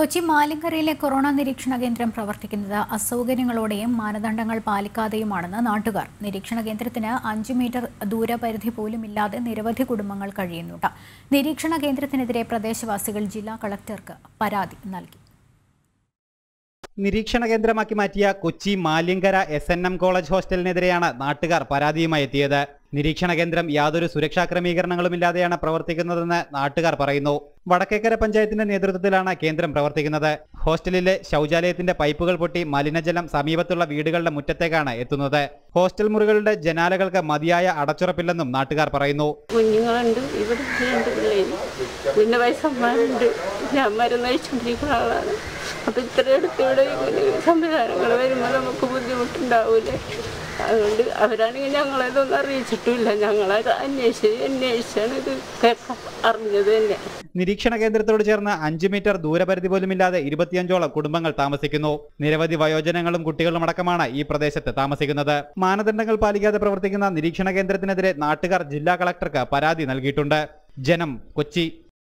Kochi മാലിങ്കരയിലെ corona നിരീക്ഷണ കേന്ദ്രം പ്രവർത്തിക്കുന്നത് അസൗകര്യങ്ങളോടെയും മാനദണ്ഡങ്ങൾ പാലിക്കാതെയുമാണെന്ന് നാട്ടുകാർ നിരീക്ഷണ കേന്ദ്രത്തിന് അഞ്ച് മീറ്റർ ദൂരപരിധി പോലും ഇല്ലാതെ നിരവധി കുടുംബങ്ങൾ കഴിയുന്നുണ്ട് നിരീക്ഷണ കേന്ദ്രത്തിനെതിരെ പ്രദേശവാസികൾ ജില്ലാ കളക്ടർക്ക് പരാതി നൽകി നിരീക്ഷണ കേന്ദ്രമാക്കി മാറ്റിയ Kochi Malankara S N M college ഹോസ്റ്റലിനെതിരെയാണ് നാട്ടുകാർ പരാതിയുമായി എത്തിയത് നിരീക്ഷണ കേന്ദ്രം യാതൊരു സുരക്ഷാ ക്രമീകരണങ്ങളുമില്ലാതെയാണ് പ്രവർത്തിക്കുന്നതെന്ന് നാട്ടുകാർ പറയുന്നു വടക്കേക്കര പഞ്ചായത്തിന്റെ നേതൃത്വത്തിലാണ് കേന്ദ്രം പ്രവർത്തിക്കുന്നത് ഹോസ്റ്റലിലെ ശൗചാലയത്തിന്റെ പൈപ്പുകൾ പൊട്ടി മലിനജലം സമീപത്തുള്ള വീടുകളുടെ മുറ്റത്തേക്കാണ് എത്തുന്നത് ഹോസ്റ്റൽ മുറികളുടെ ജനാലകൾക്ക് മതിയായ അടച്ചുറപ്പില്ലെന്നും നാട്ടുകാർ പറയുന്നു കുഞ്ഞുങ്ങളുണ്ട് ഇവിടെ രണ്ട് പിള്ളേര് പിന്നെ വയസ്സന്മാരുണ്ട് ഞാൻ മരുന്ന് കഴിച്ചുകൊണ്ടിരിക്കുന്ന ആളാണ് അപ്പം ഇത്ര അടുത്ത് ഇവിടെ ഇങ്ങനെ സംവിധാനങ്ങൾ വരുമ്പോൾ നമുക്ക് ബുദ്ധിമുട്ടുണ്ടാവൂലേ അതുകൊണ്ട് അവരാണെങ്കിൽ ഞങ്ങളെ ഇതൊന്നും അറിയിച്ചിട്ടില്ല ഞങ്ങളത് അന്വേഷിച്ച് അന്വേഷിച്ചാണ് ഇത് കേൾക്കാൻ അറിഞ്ഞത് തന്നെ നിരീക്ഷണ കേന്ദ്രത്തോട് ചേർന്ന് അഞ്ച് മീറ്റർ ദൂരപരിധി പോലുമില്ലാതെ ഇരുപത്തിയഞ്ചോളം കുടുംബങ്ങൾ താമസിക്കുന്നു നിരവധി വയോജനങ്ങളും കുട്ടികളും അടക്കമാണ് ഈ പ്രദേശത്ത് താമസിക്കുന്നത് മാനദണ്ഡങ്ങൾ പാലിക്കാതെ പ്രവർത്തിക്കുന്ന നിരീക്ഷണ കേന്ദ്രത്തിനെതിരെ നാട്ടുകാർ ജില്ലാ കളക്ടർക്ക് പരാതി നൽകിയിട്ടുണ്ട് ജനം കൊച്ചി